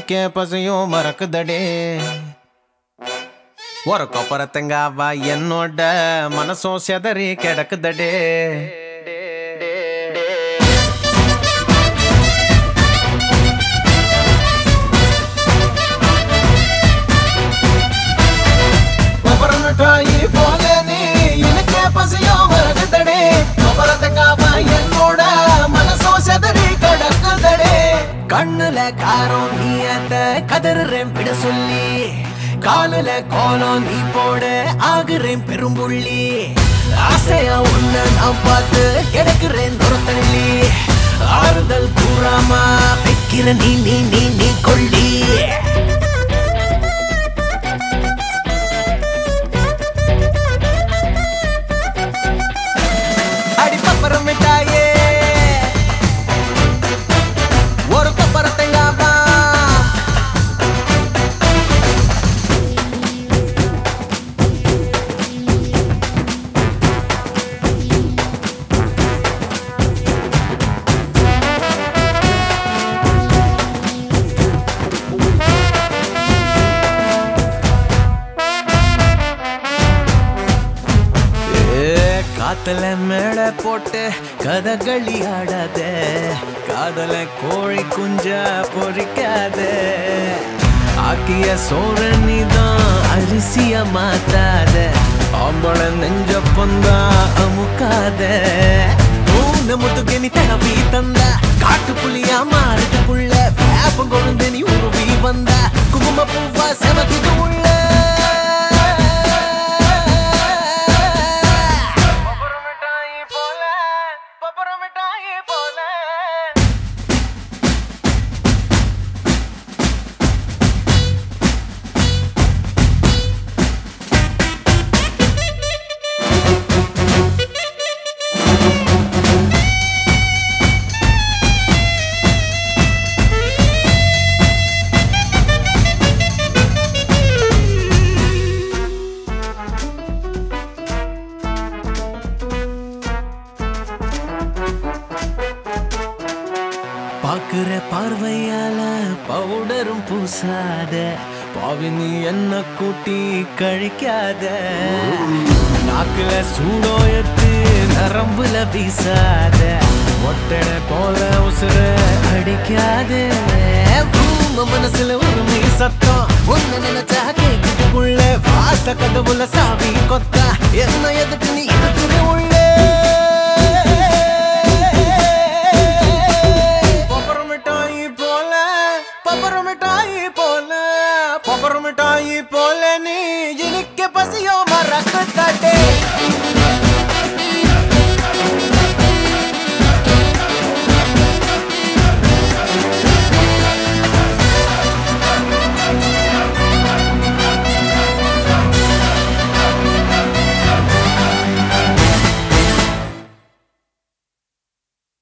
எனக்கே பசியும் மறக்குதடே ஒரு கொப்பரத்தங்காவா என்னோட மனசும் செதறி கிடக்குதடே கொப்பரம் மிட்டாயி போல நீ எனக்கே பசியும் மறக்குதடே கொப்பரத்தங்காவா என்னோட மனசும் செதறி கிடக்குதடே கண்ணுல காரம் நீ அந்த கதறுறேன் விட சொல்லி காலுல கோலம் நீ போட ஆகுறேன் பெரும்புள்ளி ஆசையா உன்ன நான் பார்த்து கிடக்குறேன் துரத்தள்ளி ஆறுதல் கூறாம வைக்கிற நீ நீ நீ நீ கொள்ளி அடி பப்பரம் மிட்டாயே ஒரு கொப்பரத்தங்காவா ஏ, காத்துல மேட போட்டு கதகளி ஆடாத காதல கோழி குஞ்ச பொறிக்காத ஆக்கிய சோற நீதான் அரிசிய மாத்தாத ஆம்பள நெஞ்ச பொந்தா அமுக்காத மூணு முதுகு நீ தடவி தந்த காட்டு புலியா மாறுது புள்ள வேப்பம் கொழுந்து நீ உருவி வந்த குங்கும பூவா செவக்குது உள்ள பாக்குற பார்வையால பவுடரும் பூசாத பாவி நீ என்ன கூட்டி கழிக்காத நாக்குல சூடோயத்து நரம்புல வீசாத ஒட்டட போல உசுர அடிக்காத பூம மனசுல ஒரு மீ சத்தம் ஒன்னு நினைச்சா கேக்குது புள்ள வாச கதவுல சாவி கொத்தா என்ன எதுக்கு